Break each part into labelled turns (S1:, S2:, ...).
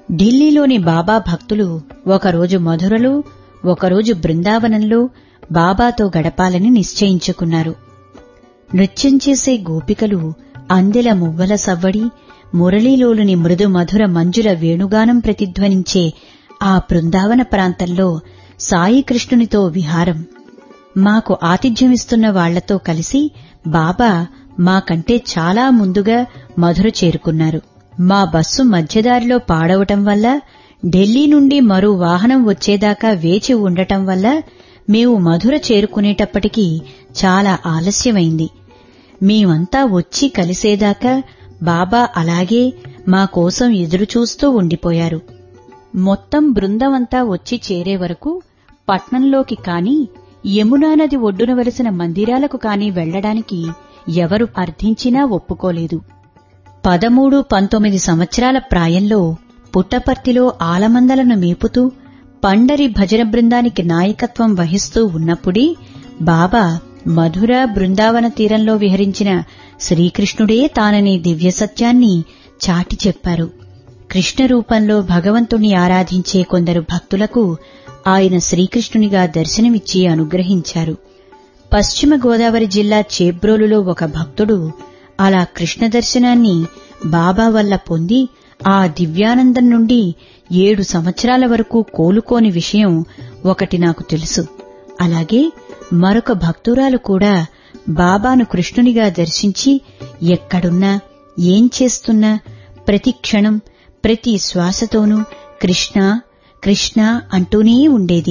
S1: ఢిల్లీలోని బాబా భక్తులు ఒకరోజు మధురలో ఒకరోజు బృందావనంలో బాబాతో గడపాలని నిశ్చయించుకున్నారు నృత్యం చేసే గోపికలు అందెల మువ్వల సవ్వడి మురళీలోలుని మృదు మధుర మంజుల వేణుగానం ప్రతిధ్వనించే ఆ బృందావన ప్రాంతంలో సాయి కృష్ణునితో విహారం మాకు ఆతిథ్యమిస్తున్న వాళ్లతో కలిసి బాబా మాకంటే చాలా ముందుగా మధుర చేరుకున్నారు మా బస్సు మధ్యదారిలో పాడవటం వల్ల ఢిల్లీ నుండి మరో వాహనం వచ్చేదాకా వేచి ఉండటం వల్ల మేము మధుర చేరుకునేటప్పటికీ చాలా ఆలస్యమైంది మేమంతా వచ్చి కలిసేదాకా బాబా అలాగే మా కోసం ఎదురుచూస్తూ ఉండిపోయారు మొత్తం బృందమంతా వచ్చి చేరే వరకు పట్నంలోకి కాని యమునా నది ఒడ్డున వలసిన మందిరాలకు కాని వెళ్లడానికి ఎవరు అర్థించినా ఒప్పుకోలేదు పదమూడు పంతొమ్మిది సంవత్సరాల ప్రాయంలో పుట్టపర్తిలో ఆలమందలను మేపుతూ పండరి భజన బృందానికి నాయకత్వం వహిస్తూ ఉన్నప్పుడే బాబా మధుర బృందావన తీరంలో విహరించిన శ్రీకృష్ణుడే తాననే దివ్య సత్యాన్ని చాటి చెప్పారు కృష్ణ రూపంలో భగవంతుణ్ణి ఆరాధించే కొందరు భక్తులకు ఆయన శ్రీకృష్ణునిగా దర్శనమిచ్చి అనుగ్రహించారు పశ్చిమ గోదావరి జిల్లా చేబ్రోలులో ఒక భక్తుడు అలా కృష్ణ దర్శనాన్ని బాబా వల్ల పొంది ఆ దివ్యానందం నుండి ఏడు సంవత్సరాల వరకు కోలుకోని విషయం ఒకటి నాకు తెలుసు అలాగే మరొక భక్తురాలు కూడా బాబాను కృష్ణునిగా దర్శించి ఎక్కడున్నా ఏం చేస్తున్నా ప్రతి క్షణం ప్రతి శ్వాసతోనూ కృష్ణ కృష్ణ అంటూనే ఉండేది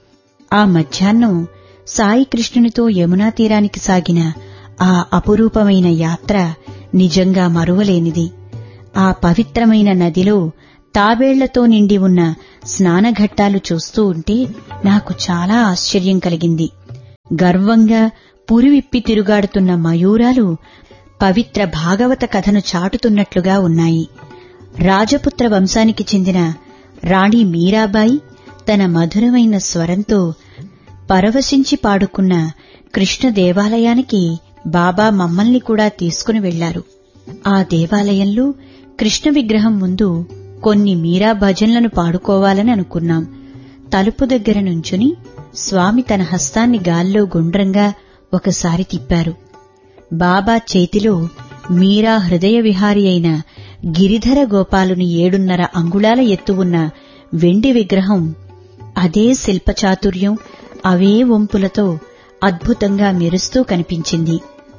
S1: ఆ మధ్యాహ్నం సాయి కృష్ణునితో యమునా తీరానికి సాగిన ఆ అపురూపమైన యాత్ర నిజంగా మరువలేనిది ఆ పవిత్రమైన నదిలో తాబేళ్లతో నిండి ఉన్న స్నానఘట్టాలు చూస్తూ ఉంటే నాకు చాలా ఆశ్చర్యం కలిగింది గర్వంగా పురివిప్పి తిరుగాడుతున్న మయూరాలు పవిత్ర భాగవత కథను చాటుతున్నట్లుగా ఉన్నాయి రాజపుత్ర వంశానికి చెందిన రాణి మీరాబాయి తన మధురమైన స్వరంతో పరవశించి పాడుకున్న కృష్ణ దేవాలయానికి బాబా మమ్మల్ని కూడా తీసుకుని వెళ్లారు ఆ దేవాలయంలో కృష్ణ విగ్రహం ముందు కొన్ని మీరా భజన్లను పాడుకోవాలని అనుకున్నాం తలుపు దగ్గర నుంచుని స్వామి తన హస్తాన్ని గాల్లో గుండ్రంగా ఒకసారి తిప్పారు బాబా చేతిలో మీరా హృదయ విహారి అయిన గిరిధర గోపాలుని ఏడున్నర అంగుళాల ఎత్తు ఉన్న వెండి విగ్రహం అదే శిల్పచాతుర్యం అవే వంపులతో అద్భుతంగా మెరుస్తూ కనిపించింది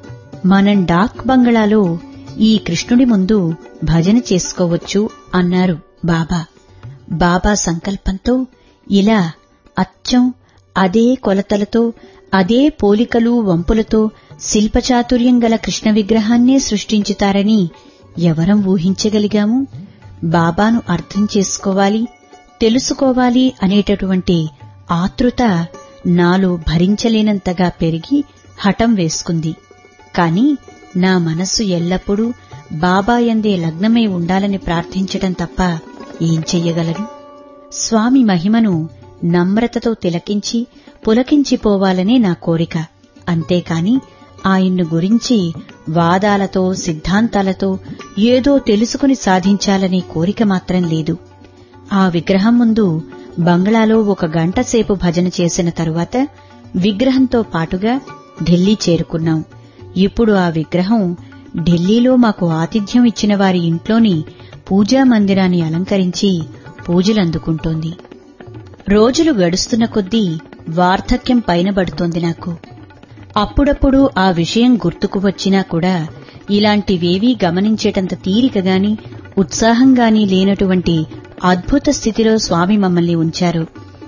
S1: మనం డాక్ బంగళాలో ఈ కృష్ణుడి ముందు భజన చేసుకోవచ్చు అన్నారు బాబా బాబా సంకల్పంతో ఇలా అచ్చం అదే కొలతలతో అదే పోలికలు వంపులతో శిల్పచాతుర్యం గల కృష్ణ విగ్రహాన్నే సృష్టించుతారని ఎవరం ఊహించగలిగాము బాబాను అర్థం చేసుకోవాలి తెలుసుకోవాలి అనేటటువంటి ఆతృత నాలో భరించలేనంతగా పెరిగి హఠం వేసుకుంది కాని నా మనస్సు ఎల్లప్పుడూ బాబా ఎందే లగ్నమై ఉండాలని ప్రార్థించటం తప్ప ఏం చెయ్యగలను స్వామి మహిమను నమ్రతతో తిలకించి పులకించిపోవాలనే నా కోరిక అంతేకాని ఆయన్ను గురించి వాదాలతో సిద్ధాంతాలతో ఏదో తెలుసుకుని సాధించాలనే కోరిక మాత్రం లేదు ఆ విగ్రహం ముందు బంగ్లాలో ఒక గంట సేపు భజన చేసిన తరువాత విగ్రహంతో పాటుగా ఢిల్లీ చేరుకున్నాం ఇప్పుడు ఆ విగ్రహం ఢిల్లీలో మాకు ఆతిథ్యం ఇచ్చిన వారి ఇంట్లోని పూజా మందిరాన్ని అలంకరించి పూజలందుకుంటోంది రోజులు గడుస్తున్న కొద్దీ వార్ధక్యం పైనబడుతోంది నాకు అప్పుడప్పుడు ఆ విషయం గుర్తుకు వచ్చినా కూడా ఇలాంటివేవీ గమనించేటంత తీరికగాని ఉత్సాహంగాని లేనటువంటి అద్భుత స్థితిలో స్వామి మమ్మల్ని ఉంచారు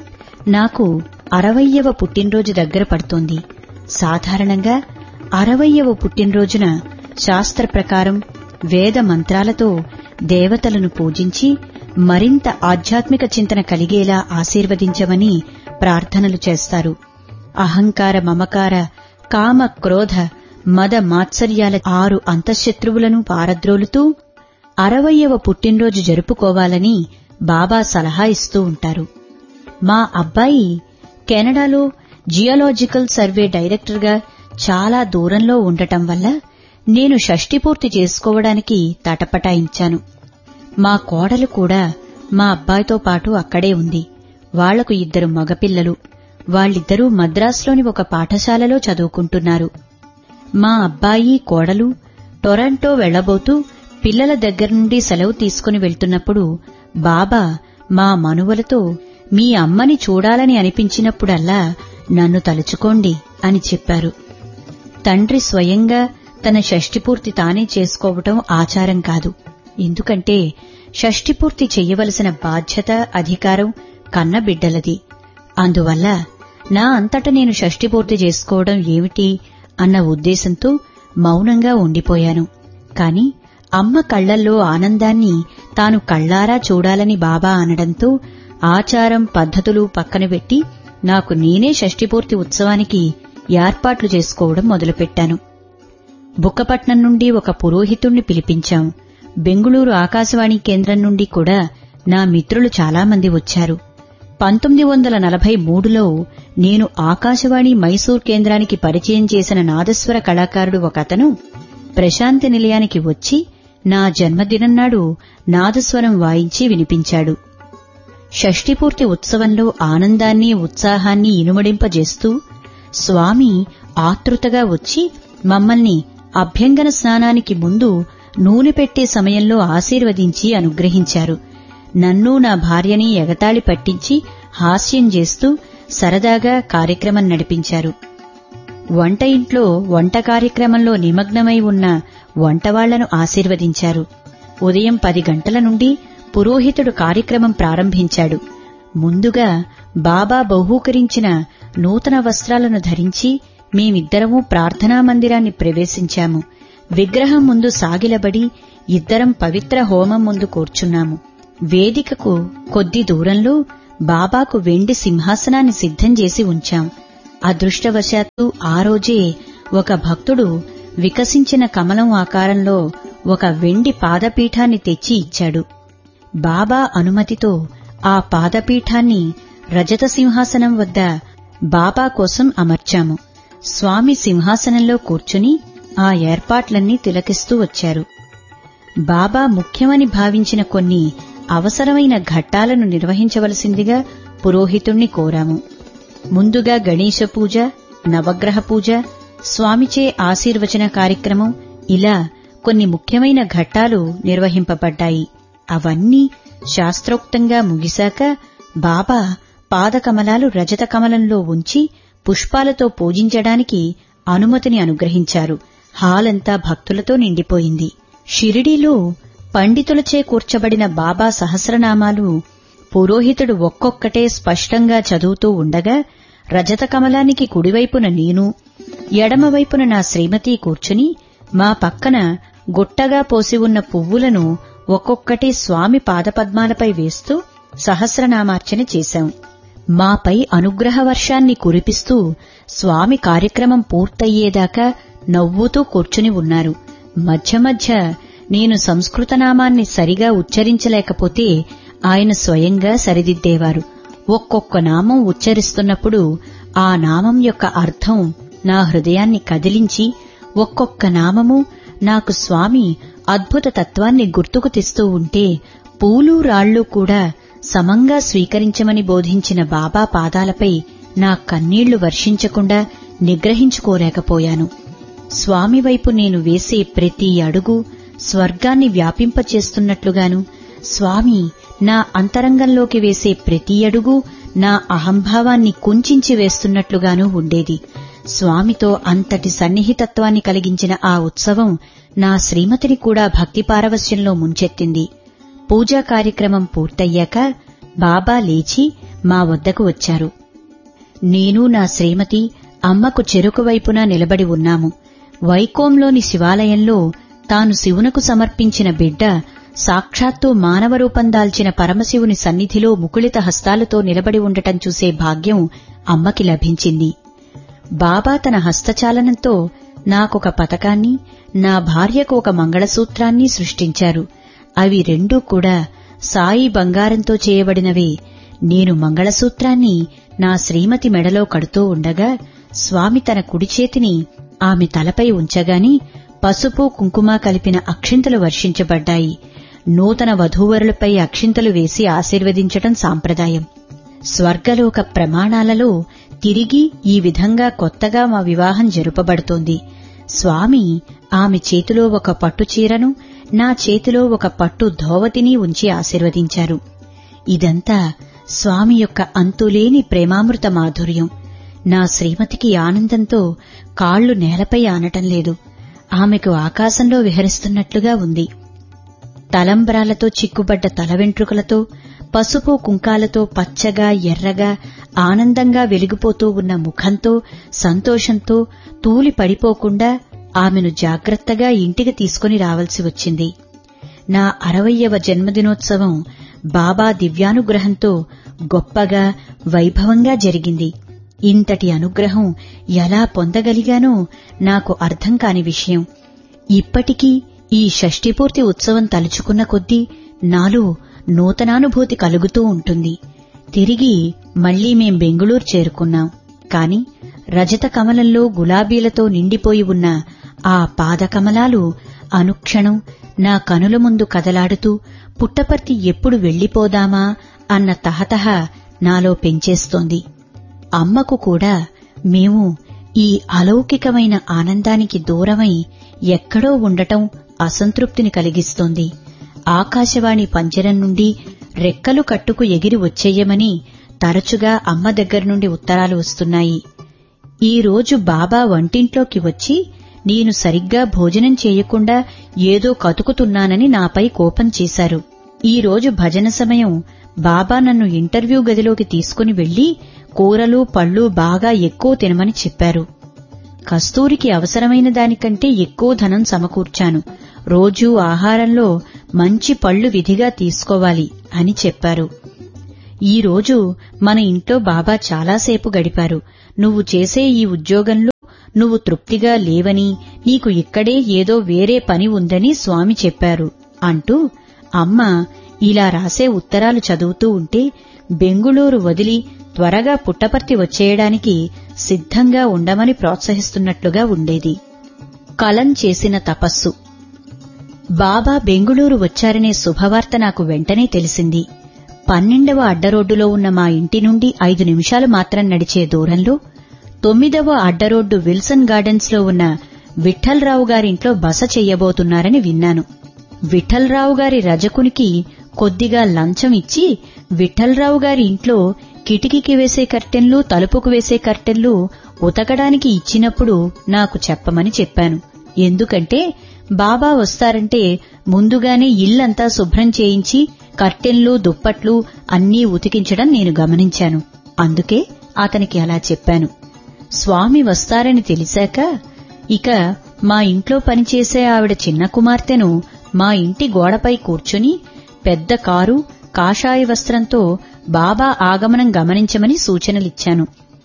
S1: నాకు అరవయ్యవ పుట్టినరోజు దగ్గర పడుతోంది సాధారణంగా అరవయ్యవ పుట్టినరోజున శాస్త్ర ప్రకారం వేద మంత్రాలతో దేవతలను పూజించి మరింత ఆధ్యాత్మిక చింతన కలిగేలా ఆశీర్వదించమని ప్రార్థనలు చేస్తారు అహంకార మమకార కామ క్రోధ మద మాత్సర్యాల ఆరు అంతఃశత్రువులను పారద్రోలుతూ అరవయ్యవ పుట్టినరోజు జరుపుకోవాలని బాబా సలహా ఇస్తూ ఉంటారు మా అబ్బాయి కెనడాలో జియోలాజికల్ సర్వే డైరెక్టర్గా చాలా దూరంలో ఉండటం వల్ల నేను షష్ఠి పూర్తి చేసుకోవడానికి తటపటాయించాను మా కోడలు కూడా మా అబ్బాయితో పాటు అక్కడే ఉంది వాళ్లకు ఇద్దరు మగపిల్లలు వాళ్ళిద్దరూ మద్రాసులోని ఒక పాఠశాలలో చదువుకుంటున్నారు మా అబ్బాయి కోడలు టొరంటో వెళ్లబోతూ పిల్లల దగ్గర నుండి సెలవు తీసుకుని వెళ్తున్నప్పుడు బాబా మా మనువలతో మీ అమ్మని చూడాలని అనిపించినప్పుడల్లా నన్ను తలుచుకోండి అని చెప్పారు తండ్రి స్వయంగా తన షష్ఠిపూర్తి తానే చేసుకోవటం ఆచారం కాదు ఎందుకంటే షష్ఠిపూర్తి చెయ్యవలసిన బాధ్యత అధికారం కన్నబిడ్డలది అందువల్ల నా అంతట నేను షష్ఠిపూర్తి చేసుకోవడం ఏమిటి అన్న ఉద్దేశంతో మౌనంగా ఉండిపోయాను కాని అమ్మ కళ్లల్లో ఆనందాన్ని తాను కళ్లారా చూడాలని బాబా అనడంతో ఆచారం పద్ధతులు పక్కన పెట్టి నాకు నేనే షష్ఠిపూర్తి ఉత్సవానికి ఏర్పాట్లు చేసుకోవడం మొదలుపెట్టాను బుక్కపట్నం నుండి ఒక పురోహితుణ్ణి పిలిపించాం బెంగుళూరు ఆకాశవాణి కేంద్రం నుండి కూడా నా మిత్రులు చాలామంది వచ్చారు పంతొమ్మిది వందల నలభై మూడులో నేను ఆకాశవాణి మైసూర్ కేంద్రానికి పరిచయం చేసిన నాదస్వర కళాకారుడు ఒకతను ప్రశాంతి నిలయానికి వచ్చి నా జన్మదినం నాడు నాదస్వరం వాయించి వినిపించాడు షష్ఠిపూర్తి ఉత్సవంలో ఆనందాన్ని ఉత్సాహాన్ని ఇనుమడింపజేస్తూ స్వామి ఆతృతగా వచ్చి మమ్మల్ని అభ్యంగన స్నానానికి ముందు నూనె పెట్టే సమయంలో ఆశీర్వదించి అనుగ్రహించారు నన్ను నా భార్యని ఎగతాళి పట్టించి హాస్యం చేస్తూ సరదాగా కార్యక్రమం నడిపించారు వంట ఇంట్లో వంట కార్యక్రమంలో నిమగ్నమై ఉన్న వంటవాళ్లను ఆశీర్వదించారు ఉదయం పది గంటల నుండి పురోహితుడు కార్యక్రమం ప్రారంభించాడు ముందుగా బాబా బహూకరించిన నూతన వస్త్రాలను ధరించి మేమిద్దరము ప్రార్థనా మందిరాన్ని ప్రవేశించాము విగ్రహం ముందు సాగిలబడి ఇద్దరం పవిత్ర హోమం ముందు కూర్చున్నాము వేదికకు కొద్ది దూరంలో బాబాకు వెండి సింహాసనాన్ని సిద్ధం చేసి ఉంచాం అదృష్టవశాత్తు ఆ రోజే ఒక భక్తుడు వికసించిన కమలం ఆకారంలో ఒక వెండి పాదపీఠాన్ని తెచ్చి ఇచ్చాడు బాబా అనుమతితో ఆ పాదపీఠాన్ని రజత సింహాసనం వద్ద బాబా కోసం అమర్చాము స్వామి సింహాసనంలో కూర్చుని ఆ ఏర్పాట్లన్నీ తిలకిస్తూ వచ్చారు బాబా ముఖ్యమని భావించిన కొన్ని అవసరమైన ఘట్టాలను నిర్వహించవలసిందిగా పురోహితుణ్ణి కోరాము ముందుగా గణేశ పూజ నవగ్రహ పూజ స్వామిచే ఆశీర్వచన కార్యక్రమం ఇలా కొన్ని ముఖ్యమైన ఘట్టాలు నిర్వహింపబడ్డాయి అవన్నీ శాస్త్రోక్తంగా ముగిశాక బాబా పాదకమలాలు రజత కమలంలో ఉంచి పుష్పాలతో పూజించడానికి అనుమతిని అనుగ్రహించారు హాలంతా భక్తులతో నిండిపోయింది షిరిడీలో పండితులచే కూర్చబడిన బాబా సహస్రనామాలు పురోహితుడు ఒక్కొక్కటే స్పష్టంగా చదువుతూ ఉండగా రజత కమలానికి కుడివైపున నేను ఎడమవైపున నా శ్రీమతి కూర్చుని మా పక్కన గుట్టగా పోసి ఉన్న పువ్వులను ఒక్కొక్కటి స్వామి పాదపద్మాలపై వేస్తూ సహస్రనామార్చన చేశాం మాపై అనుగ్రహ వర్షాన్ని కురిపిస్తూ స్వామి కార్యక్రమం పూర్తయ్యేదాకా నవ్వుతూ కూర్చుని ఉన్నారు మధ్య మధ్య నేను సంస్కృతనామాన్ని సరిగా ఉచ్చరించలేకపోతే ఆయన స్వయంగా సరిదిద్దేవారు ఒక్కొక్క నామం ఉచ్చరిస్తున్నప్పుడు ఆ నామం యొక్క అర్థం నా హృదయాన్ని కదిలించి ఒక్కొక్క నామము నాకు స్వామి అద్భుత తత్వాన్ని గుర్తుకు తెస్తూ ఉంటే పూలు రాళ్లు కూడా సమంగా స్వీకరించమని బోధించిన బాబా పాదాలపై నా కన్నీళ్లు వర్షించకుండా నిగ్రహించుకోలేకపోయాను స్వామి వైపు నేను వేసే ప్రతి అడుగు స్వర్గాన్ని వ్యాపింపచేస్తున్నట్లుగాను స్వామి నా అంతరంగంలోకి వేసే ప్రతి అడుగు నా అహంభావాన్ని కుంచించి వేస్తున్నట్లుగానూ ఉండేది స్వామితో అంతటి సన్నిహితత్వాన్ని కలిగించిన ఆ ఉత్సవం నా శ్రీమతిని కూడా భక్తి పారవస్యంలో ముంచెత్తింది పూజా కార్యక్రమం పూర్తయ్యాక బాబా లేచి మా వద్దకు వచ్చారు నేను నా శ్రీమతి అమ్మకు చెరుకు వైపున నిలబడి ఉన్నాము వైకోంలోని శివాలయంలో తాను శివునకు సమర్పించిన బిడ్డ సాక్షాత్తు మానవ రూపం దాల్చిన పరమశివుని సన్నిధిలో ముకుళిత హస్తాలతో నిలబడి ఉండటం చూసే భాగ్యం అమ్మకి లభించింది బాబా తన హస్తచాలనంతో నాకొక పతకాన్ని నా భార్యకు ఒక మంగళసూత్రాన్ని సృష్టించారు అవి రెండూ కూడా సాయి బంగారంతో చేయబడినవే నేను మంగళసూత్రాన్ని నా శ్రీమతి మెడలో కడుతూ ఉండగా స్వామి తన కుడి చేతిని ఆమె తలపై ఉంచగాని పసుపు కుంకుమ కలిపిన అక్షింతలు వర్షించబడ్డాయి నూతన వధూవరులపై అక్షింతలు వేసి ఆశీర్వదించటం సాంప్రదాయం స్వర్గలోక ప్రమాణాలలో తిరిగి ఈ విధంగా కొత్తగా మా వివాహం జరుపబడుతోంది స్వామి ఆమె చేతిలో ఒక పట్టు చీరను నా చేతిలో ఒక పట్టు ధోవతిని ఉంచి ఆశీర్వదించారు ఇదంతా స్వామి యొక్క అంతులేని ప్రేమామృత మాధుర్యం నా శ్రీమతికి ఆనందంతో కాళ్లు నేలపై ఆనటం లేదు ఆమెకు ఆకాశంలో విహరిస్తున్నట్లుగా ఉంది తలంబ్రాలతో చిక్కుబడ్డ తల వెంట్రుకలతో పసుపు కుంకాలతో పచ్చగా ఎర్రగా ఆనందంగా వెలిగిపోతూ ఉన్న ముఖంతో సంతోషంతో తూలి పడిపోకుండా ఆమెను జాగ్రత్తగా ఇంటికి తీసుకుని రావాల్సి వచ్చింది నా అరవయ్యవ జన్మదినోత్సవం బాబా దివ్యానుగ్రహంతో గొప్పగా వైభవంగా జరిగింది ఇంతటి అనుగ్రహం ఎలా పొందగలిగానో నాకు అర్థం కాని విషయం ఇప్పటికీ ఈ షష్ఠిపూర్తి ఉత్సవం తలుచుకున్న కొద్దీ నాలో నూతనానుభూతి కలుగుతూ ఉంటుంది తిరిగి మళ్లీ మేం బెంగుళూరు చేరుకున్నాం కాని రజత కమలంలో గులాబీలతో నిండిపోయి ఉన్న ఆ పాదకమలాలు అనుక్షణం నా కనుల ముందు కదలాడుతూ పుట్టపర్తి ఎప్పుడు వెళ్లిపోదామా అన్న తహతహ నాలో పెంచేస్తోంది అమ్మకు కూడా మేము ఈ అలౌకికమైన ఆనందానికి దూరమై ఎక్కడో ఉండటం అసంతృప్తిని కలిగిస్తోంది ఆకాశవాణి పంజరం నుండి రెక్కలు కట్టుకు ఎగిరి వచ్చేయమని తరచుగా అమ్మ దగ్గర నుండి ఉత్తరాలు వస్తున్నాయి ఈ రోజు బాబా వంటింట్లోకి వచ్చి నేను సరిగ్గా భోజనం చేయకుండా ఏదో కతుకుతున్నానని నాపై కోపం చేశారు ఈ రోజు భజన సమయం బాబా నన్ను ఇంటర్వ్యూ గదిలోకి తీసుకుని వెళ్లి కూరలు పళ్ళు బాగా ఎక్కువ తినమని చెప్పారు కస్తూరికి అవసరమైన దానికంటే ఎక్కువ ధనం సమకూర్చాను రోజూ ఆహారంలో మంచి పళ్ళు విధిగా తీసుకోవాలి అని చెప్పారు ఈ రోజు మన ఇంట్లో బాబా చాలాసేపు గడిపారు నువ్వు చేసే ఈ ఉద్యోగంలో నువ్వు తృప్తిగా లేవని నీకు ఇక్కడే ఏదో వేరే పని ఉందని స్వామి చెప్పారు అంటూ అమ్మ ఇలా రాసే ఉత్తరాలు చదువుతూ ఉంటే బెంగుళూరు వదిలి త్వరగా పుట్టపర్తి వచ్చేయడానికి సిద్ధంగా ఉండమని ప్రోత్సహిస్తున్నట్లుగా ఉండేది కలం చేసిన తపస్సు బాబా బెంగుళూరు వచ్చారనే శుభవార్త నాకు వెంటనే తెలిసింది పన్నెండవ అడ్డరోడ్డులో ఉన్న మా ఇంటి నుండి ఐదు నిమిషాలు మాత్రం నడిచే దూరంలో తొమ్మిదవ అడ్డరోడ్డు విల్సన్ గార్డెన్స్ లో ఉన్న విఠల్రావు గారింట్లో బస చెయ్యబోతున్నారని విన్నాను విఠల్రావు గారి రజకునికి కొద్దిగా లంచం ఇచ్చి విఠల్రావు గారి ఇంట్లో కిటికీకి వేసే కర్టెన్లు తలుపుకు వేసే కర్టెన్లు ఉతకడానికి ఇచ్చినప్పుడు నాకు చెప్పమని చెప్పాను ఎందుకంటే బాబా వస్తారంటే ముందుగానే ఇల్లంతా శుభ్రం చేయించి కర్టెన్లు దుప్పట్లు అన్నీ ఉతికించడం నేను గమనించాను అందుకే అతనికి అలా చెప్పాను స్వామి వస్తారని తెలిసాక ఇక మా ఇంట్లో పనిచేసే ఆవిడ చిన్న కుమార్తెను మా ఇంటి గోడపై కూర్చుని పెద్ద కారు కాషాయ వస్త్రంతో బాబా ఆగమనం గమనించమని సూచనలిచ్చాను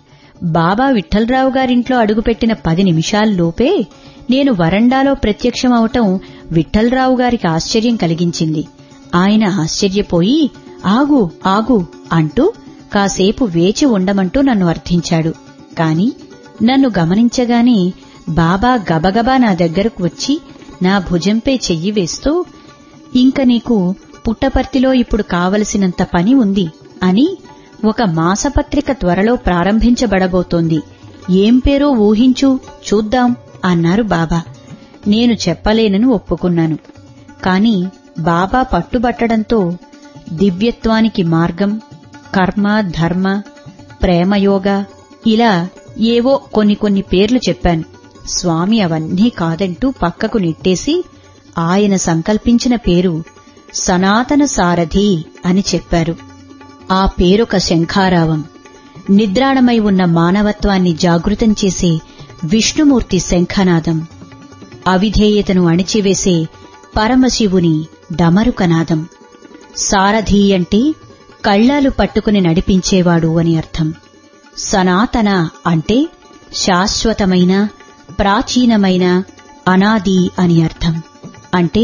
S1: బాబా విఠలరావు గారింట్లో అడుగుపెట్టిన పది నిమిషాల్లోపే నేను వరండాలో ప్రత్యక్షమవటం విఠలరావు గారికి ఆశ్చర్యం కలిగించింది ఆయన ఆశ్చర్యపోయి ఆగు ఆగు అంటూ కాసేపు వేచి ఉండమంటూ నన్ను అర్థించాడు కాని నన్ను గమనించగానే బాబా గబగబా నా దగ్గరకు వచ్చి నా భుజంపై చెయ్యి వేస్తూ ఇంక నీకు పుట్టపర్తిలో ఇప్పుడు కావలసినంత పని ఉంది అని ఒక మాసపత్రిక త్వరలో ప్రారంభించబడబోతోంది ఏం పేరో ఊహించు చూద్దాం అన్నారు బాబా నేను చెప్పలేనని ఒప్పుకున్నాను కాని బాబా పట్టుబట్టడంతో దివ్యత్వానికి మార్గం కర్మ ధర్మ ప్రేమయోగ ఇలా ఏవో కొన్ని కొన్ని పేర్లు చెప్పాను స్వామి అవన్నీ కాదంటూ పక్కకు నెట్టేసి ఆయన సంకల్పించిన పేరు సనాతన సారథి అని చెప్పారు ఆ పేరొక శంఖారావం నిద్రాణమై ఉన్న మానవత్వాన్ని జాగృతం చేసే విష్ణుమూర్తి శంఖనాదం అవిధేయతను అణిచివేసే పరమశివుని డమరుకనాదం సారథి అంటే కళ్లాలు పట్టుకుని నడిపించేవాడు అని అర్థం సనాతన అంటే శాశ్వతమైన ప్రాచీనమైన అనాది అని అర్థం అంటే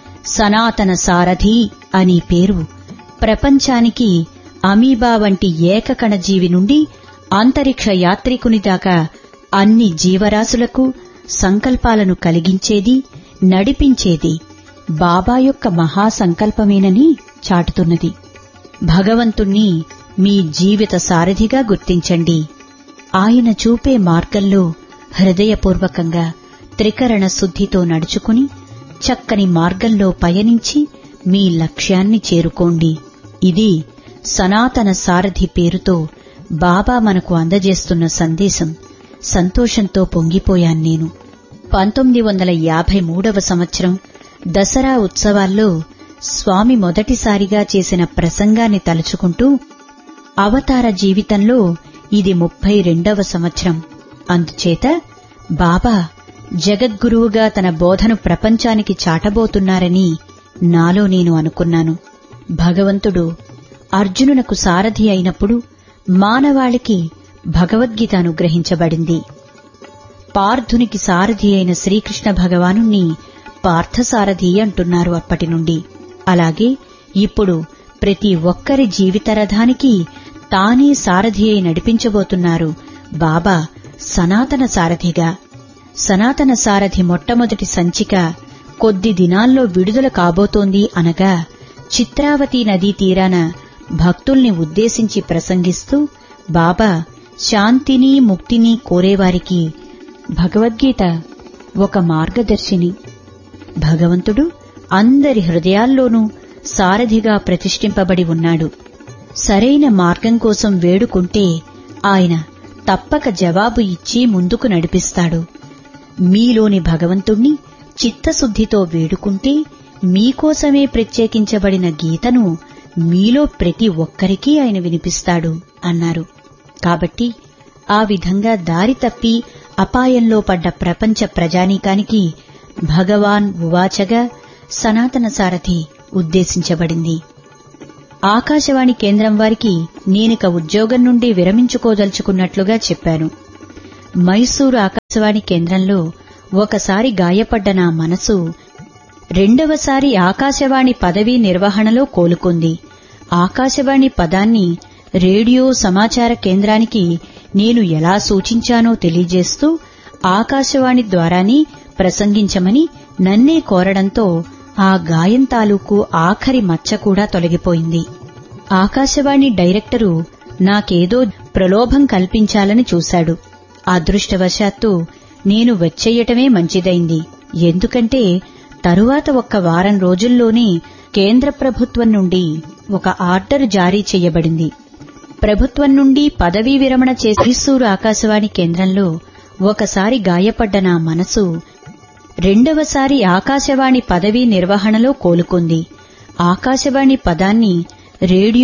S1: సనాతన సారథి అని పేరు ప్రపంచానికి అమీబా వంటి ఏకకణజీవి నుండి అంతరిక్ష యాత్రికుని దాకా అన్ని జీవరాశులకు సంకల్పాలను కలిగించేది నడిపించేది బాబా యొక్క మహాసంకల్పమేనని చాటుతున్నది భగవంతుణ్ణి మీ జీవిత సారథిగా గుర్తించండి ఆయన చూపే మార్గంలో హృదయపూర్వకంగా త్రికరణ శుద్ధితో నడుచుకుని చక్కని మార్గంలో పయనించి మీ లక్ష్యాన్ని చేరుకోండి ఇది సనాతన సారథి పేరుతో బాబా మనకు అందజేస్తున్న సందేశం సంతోషంతో పొంగిపోయాను నేను పంతొమ్మిది వందల యాభై మూడవ సంవత్సరం దసరా ఉత్సవాల్లో స్వామి మొదటిసారిగా చేసిన ప్రసంగాన్ని తలుచుకుంటూ అవతార జీవితంలో ఇది ముప్పై రెండవ సంవత్సరం అందుచేత బాబా జగద్గురువుగా తన బోధను ప్రపంచానికి చాటబోతున్నారని నాలో నేను అనుకున్నాను భగవంతుడు అర్జునునకు సారథి అయినప్పుడు మానవాళికి భగవద్గీత అనుగ్రహించబడింది పార్థునికి సారథి అయిన శ్రీకృష్ణ భగవానుణ్ణి పార్థసారథి అంటున్నారు అప్పటి నుండి అలాగే ఇప్పుడు ప్రతి ఒక్కరి జీవిత రథానికి తానే సారథి అయి నడిపించబోతున్నారు బాబా సనాతన సారథిగా సనాతన సారథి మొట్టమొదటి సంచిక కొద్ది దినాల్లో విడుదల కాబోతోంది అనగా చిత్రావతి నదీ తీరాన భక్తుల్ని ఉద్దేశించి ప్రసంగిస్తూ బాబా శాంతిని ముక్తిని కోరేవారికి భగవద్గీత ఒక మార్గదర్శిని భగవంతుడు అందరి హృదయాల్లోనూ సారథిగా ప్రతిష్ఠింపబడి ఉన్నాడు సరైన మార్గం కోసం వేడుకుంటే ఆయన తప్పక జవాబు ఇచ్చి ముందుకు నడిపిస్తాడు మీలోని భగవంతుణ్ణి చిత్తశుద్ధితో వేడుకుంటే మీకోసమే ప్రత్యేకించబడిన గీతను మీలో ప్రతి ఒక్కరికీ ఆయన వినిపిస్తాడు అన్నారు కాబట్టి ఆ విధంగా దారి తప్పి అపాయంలో పడ్డ ప్రపంచ ప్రజానీకానికి భగవాన్ ఉవాచగా సనాతన సారథి ఉద్దేశించబడింది ఆకాశవాణి కేంద్రం వారికి నేనిక ఉద్యోగం నుండి విరమించుకోదలుచుకున్నట్లుగా చెప్పాను మైసూరు ఆకాశవాణి కేంద్రంలో ఒకసారి గాయపడ్డ నా మనసు రెండవసారి ఆకాశవాణి పదవీ నిర్వహణలో కోలుకుంది ఆకాశవాణి పదాన్ని రేడియో సమాచార కేంద్రానికి నేను ఎలా సూచించానో తెలియజేస్తూ ఆకాశవాణి ద్వారానే ప్రసంగించమని నన్నే కోరడంతో ఆ గాయం తాలూకు ఆఖరి మచ్చ కూడా తొలగిపోయింది ఆకాశవాణి డైరెక్టరు నాకేదో ప్రలోభం కల్పించాలని చూశాడు అదృష్టవశాత్తు నేను వచ్చేయటమే మంచిదైంది ఎందుకంటే తరువాత ఒక్క వారం రోజుల్లోనే కేంద్ర ప్రభుత్వం నుండి ఒక ఆర్డర్ జారీ చేయబడింది ప్రభుత్వం నుండి పదవీ విరమణ చేసి మైసూరు ఆకాశవాణి కేంద్రంలో ఒకసారి గాయపడ్డ నా మనసు రెండవసారి ఆకాశవాణి పదవీ నిర్వహణలో కోలుకుంది ఆకాశవాణి పదాన్ని రేడియో